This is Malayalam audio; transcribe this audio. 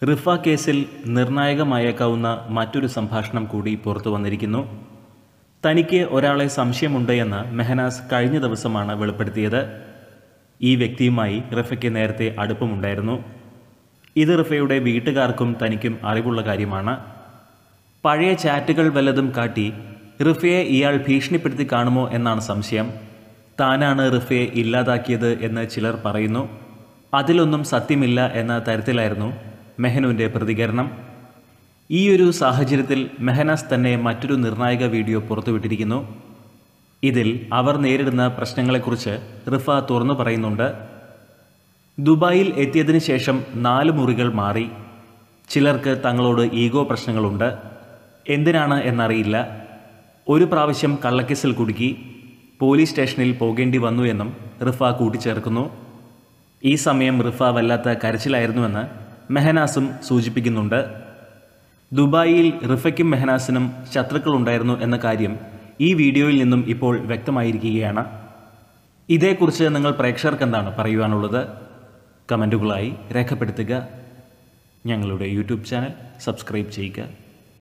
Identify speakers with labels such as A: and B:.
A: റിഫ കേസിൽ നിർണായകമായേക്കാവുന്ന മറ്റൊരു സംഭാഷണം കൂടി പുറത്തു വന്നിരിക്കുന്നു തനിക്ക് ഒരാളെ സംശയമുണ്ട് എന്ന് മെഹനാസ് കഴിഞ്ഞ ദിവസമാണ് വെളിപ്പെടുത്തിയത് ഈ വ്യക്തിയുമായി റിഫയ്ക്ക് നേരത്തെ അടുപ്പമുണ്ടായിരുന്നു ഇത് റിഫയുടെ വീട്ടുകാർക്കും തനിക്കും അറിവുള്ള കാര്യമാണ് പഴയ ചാറ്റുകൾ വല്ലതും കാട്ടി റിഫയെ ഇയാൾ ഭീഷണിപ്പെടുത്തി കാണുമോ എന്നാണ് സംശയം താനാണ് റിഫയെ ഇല്ലാതാക്കിയത് എന്ന് ചിലർ പറയുന്നു അതിലൊന്നും സത്യമില്ല എന്ന തരത്തിലായിരുന്നു മെഹനുവിൻ്റെ പ്രതികരണം ഈ ഒരു സാഹചര്യത്തിൽ മെഹനാസ് തന്നെ മറ്റൊരു നിർണായക വീഡിയോ പുറത്തുവിട്ടിരിക്കുന്നു ഇതിൽ അവർ നേരിടുന്ന പ്രശ്നങ്ങളെക്കുറിച്ച് റിഫ തുറന്നു പറയുന്നുണ്ട് ദുബായിൽ എത്തിയതിനു ശേഷം നാല് മുറികൾ മാറി ചിലർക്ക് തങ്ങളോട് ഈഗോ പ്രശ്നങ്ങളുണ്ട് എന്തിനാണ് എന്നറിയില്ല ഒരു പ്രാവശ്യം കള്ളക്കേസിൽ കുടുക്കി പോലീസ് സ്റ്റേഷനിൽ പോകേണ്ടി വന്നു എന്നും റിഫ കൂട്ടിച്ചേർക്കുന്നു ഈ സമയം റിഫ വല്ലാത്ത കരച്ചിലായിരുന്നുവെന്ന് മെഹനാസും സൂചിപ്പിക്കുന്നുണ്ട് ദുബായിൽ റിഫയ്ക്കും മെഹനാസിനും ശത്രുക്കളുണ്ടായിരുന്നു എന്ന കാര്യം ഈ വീഡിയോയിൽ നിന്നും ഇപ്പോൾ വ്യക്തമായിരിക്കുകയാണ് ഇതേക്കുറിച്ച് നിങ്ങൾ പ്രേക്ഷകർക്ക് എന്താണ് പറയുവാനുള്ളത് കമൻറ്റുകളായി രേഖപ്പെടുത്തുക ഞങ്ങളുടെ യൂട്യൂബ് ചാനൽ സബ്സ്ക്രൈബ് ചെയ്യുക